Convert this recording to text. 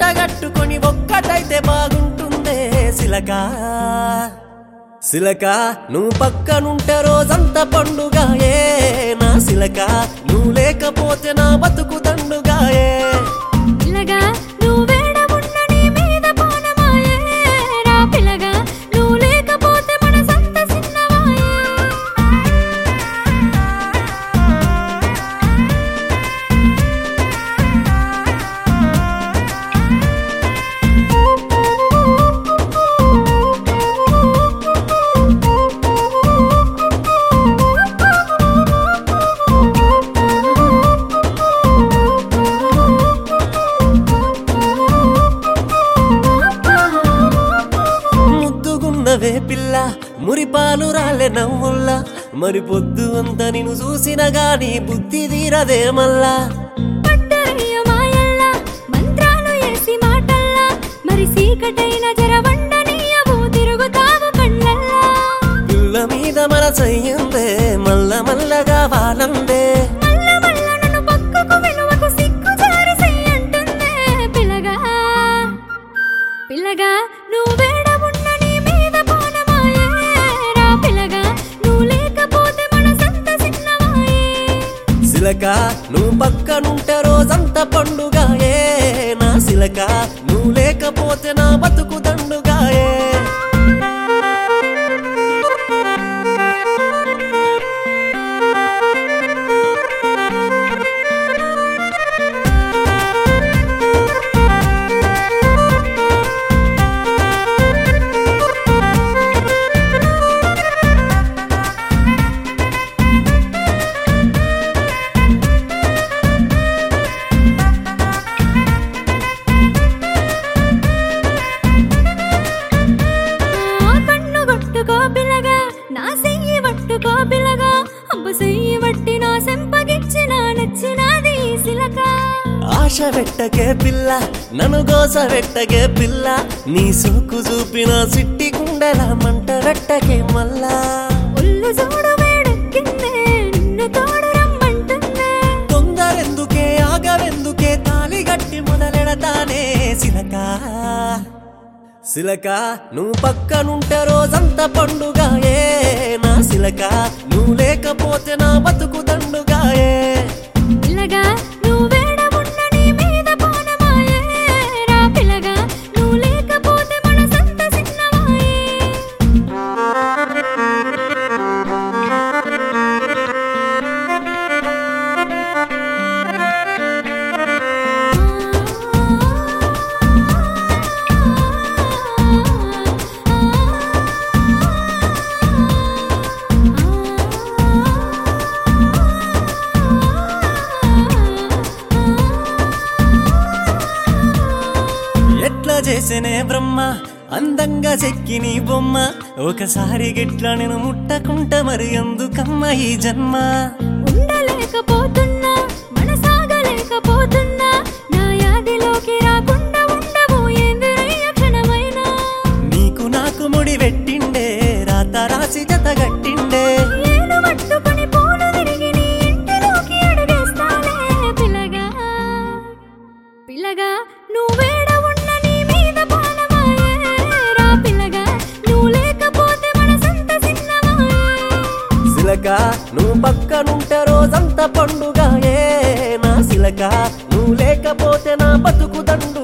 కట్టుకొని ఒక్కటైతే బాగుంటుందే సిలక సిలక నువ్వు పక్కనుంటే రోజంతా పండుగాయే నా సిలక నువ్వు లేకపోతే నా బతుకు దండుగాయే పిల్లగా నువ్వేడ ఉన్న నీ మీద పోనమాయే రా పిల్లగా నువ్వు లేకపోతే మన సంత సిన్నవాయే ముద్దుగున్నవే పిల్ల మురిపాలు రాలే నవ్వుల్లా మరి పొద్దు అంతా నిన్ను చూసిన గాని బుద్ధి తీరదే మల్లా పట్టరయ్య మాయల్లా మంత్రాలు ఏసి మాటల్లా మరి సీకటైన జరవండనీయవు తిరుగుతావు కళ్ళల్లా పిల్ల మీద మనసయ్యిందే మల్ల మల్లగా వాలందే మల్ల మల్ల నన్ను పక్కకు విలువకు సిగ్గు జారి చెయ్యంటుందే పిల్లగా పిల్లగా నువ్వేడ ఉన్న నీ మీద పోనమాయే రా పిల్లగా నువ్వు లేకపోతే మన సంత సిన్నవాయే సిలక నువ్వు పక్కనుంటే రోజంతా పండుగాయే నా సిలక నువ్వు లేకపోతే నా బతుకు దండుగాయే ఆ కన్ను కొట్టుకో పిల్లగా నా సెయ్యి పట్టుకో పిల్లగా అబ్బ సెయ్యి వట్టి నా సెంపగిచ్చిన నచ్చినాది ఈ సిలక ఆశ పెట్టకే పిల్ల నన్ను గోస పెట్టకే పిల్ల నీ సోకు చూపిన సిట్టి గుండెల మంట పెట్టకే మల్లా ఒళ్ళు చూడు వేడెక్కిందే నిన్ను తోడు రమ్మంటుందే తొందరెందుకే ఆగవెందుకే తాలి గట్టి మొదలెడతానే సిలక సిలక నువ్వు పక్కనుంటే రోజంతా పండుగాయే నా సిలక నువ్వు లేకపోతే నా బతుకు దండుగాయే పిల్లగా నువ్వేడ ఉన్న నీ మీద పోనమాయే రా పిల్లగా నువ్వు లేకపోతే మన సంత సిన్నవాయే ఎట్లా చేసేనే బ్రహ్మ అందంగా చెక్కి నీ బొమ్మ ఒకసారి గిట్లా నేను ముట్టకుంట మరి ఎందుకమ్మ ఈ జన్మ ఉండలేకపోతున్నా మనసాగలేకపోతున్నా నా యాదిలోకి రాకుండా ఉండవు ఏందిరయ్య క్షణమైనా నీకు నాకు ముడి పెట్టిండే రాత రాసి జత గట్టిండే ఏలు పట్టుకొని పోలు తిరిగి నీ ఇంటిలోకి అడుగేస్తాలే పిల్లగా పిల్లగా నువ్వేడ ఉన్న నీ మీద పానమాయే రా పిల్లగా నువ్వు లేకపోతే మన సంత సిన్నవాయే సిలక నువ్వు పక్కనుంటే రోజంతా పండుగాయే నా సిలక నువ్వు లేకపోతే నా బతుకు దండు